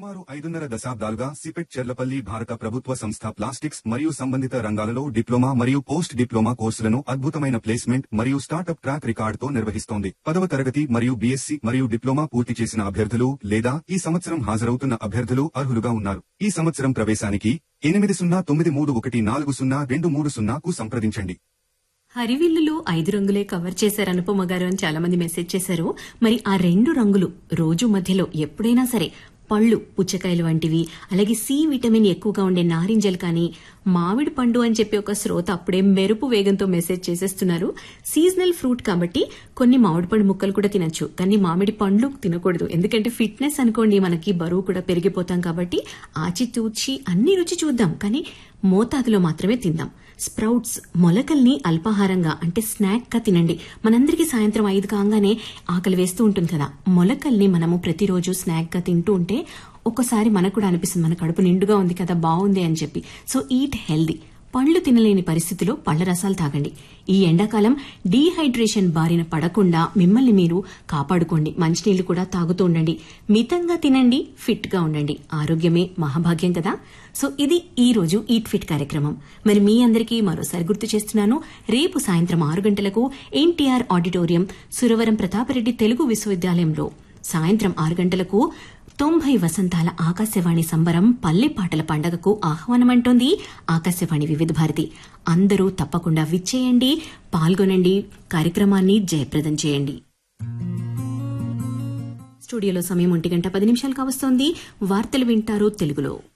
సుమారు ఐదున్నర దశాబ్దాలుగా సిపెట్ చెర్లపల్లి భారత ప్రభుత్వ సంస్థ ప్లాస్టిక్స్ మరియు సంబంధిత రంగాలలో డిప్లొమా మరియు పోస్ట్ డిప్లొమా కోర్సులను అద్భుతమైన ప్లేస్మెంట్ మరియు స్టార్టప్ ట్రాక్ రికార్డుతో నిర్వహిస్తోంది పదవ తరగతి మరియు బీఎస్సీ మరియు డిప్లొమా పూర్తి చేసిన అభ్యర్థులు లేదా ఈ సంవత్సరం హాజరవుతున్న అభ్యర్థులు అర్హులుగా ఉన్నారు ఈ సంవత్సరం ప్రవేశానికి ఎనిమిది సున్నా తొమ్మిది మూడు ఒకటి నాలుగు సున్నా రెండు మూడు సున్నాకు సంప్రదించండి హరివిల్లులు ఐదు రంగులే కవర్ చేశారు అనుపమ గారు అని చాలా మంది మెసేజ్ చేశారు మరి ఆ రెండు రంగులు రోజు మధ్యలో ఎప్పుడైనా సరే పళ్ళు పుచ్చకాయలు వంటివి అలాగే సి విటమిన్ ఎక్కువగా ఉండే నారింజలు కానీ మామిడి పండు అని చెప్పి ఒక శ్రోత అప్పుడే మెరుపు వేగంతో మెసేజ్ చేసేస్తున్నారు సీజనల్ ఫ్రూట్ కాబట్టి కొన్ని మామిడి పండు ముక్కలు కూడా తినొచ్చు కానీ మామిడి పండ్లు తినకూడదు ఎందుకంటే ఫిట్నెస్ అనుకోండి మనకి బరువు కూడా పెరిగిపోతాం కాబట్టి ఆచితూచి అన్ని రుచి చూద్దాం కానీ మోతాదులో మాత్రమే తిందాం స్ప్రౌట్స్ మొలకల్ని అల్పాహారంగా అంటే స్నాక్ గా తినండి మనందరికీ సాయంత్రం ఐదు కాగానే ఆకలి వేస్తూ ఉంటుంది కదా మొలకల్ని మనము ప్రతిరోజు స్నాక్ గా తింటూ ఉంటే ఒక్కసారి మనకు కూడా అనిపిస్తుంది మన కడుపు నిండుగా ఉంది కదా బాగుంది అని చెప్పి సో ఈట్ హెల్దీ పండ్లు తినలేని పరిస్థితిలో పళ్ల రసాలు తాగండి ఈ ఎండాకాలం డీహైడ్రేషన్ బారిన పడకుండా మిమ్మల్ని మీరు కాపాడుకోండి మంచినీళ్లు కూడా తాగుతూ ఉండండి మితంగా తినండి ఫిట్ గా ఉండండి ఆరోగ్యమే మహాభాగ్యం కదా సో ఇది ఈ రోజు ఈట్ ఫిట్ కార్యక్రమం మరి మీ అందరికీ మరోసారి గుర్తు చేస్తున్నాను రేపు సాయంత్రం ఆరు గంటలకు ఎన్టీఆర్ ఆడిటోరియం సురవరం ప్రతాపరెడ్డి తెలుగు విశ్వవిద్యాలయంలో సాయంత్రం ఆరు గంటలకు తొంభై వసంతాల ఆకాశవాణి సంబరం పల్లె పాటల పండగకు ఆహ్వానమంటోంది ఆకాశవాణి వివిధ భారతి అందరూ తప్పకుండా విచ్చేయండి పాల్గొనండి కార్యక్రమాన్ని జయప్రదం చేయండి స్టూడియోలో సమయం ఒంటి గంట పది నిమిషాలు కావస్తోంది వార్తలు వింటారు తెలుగులో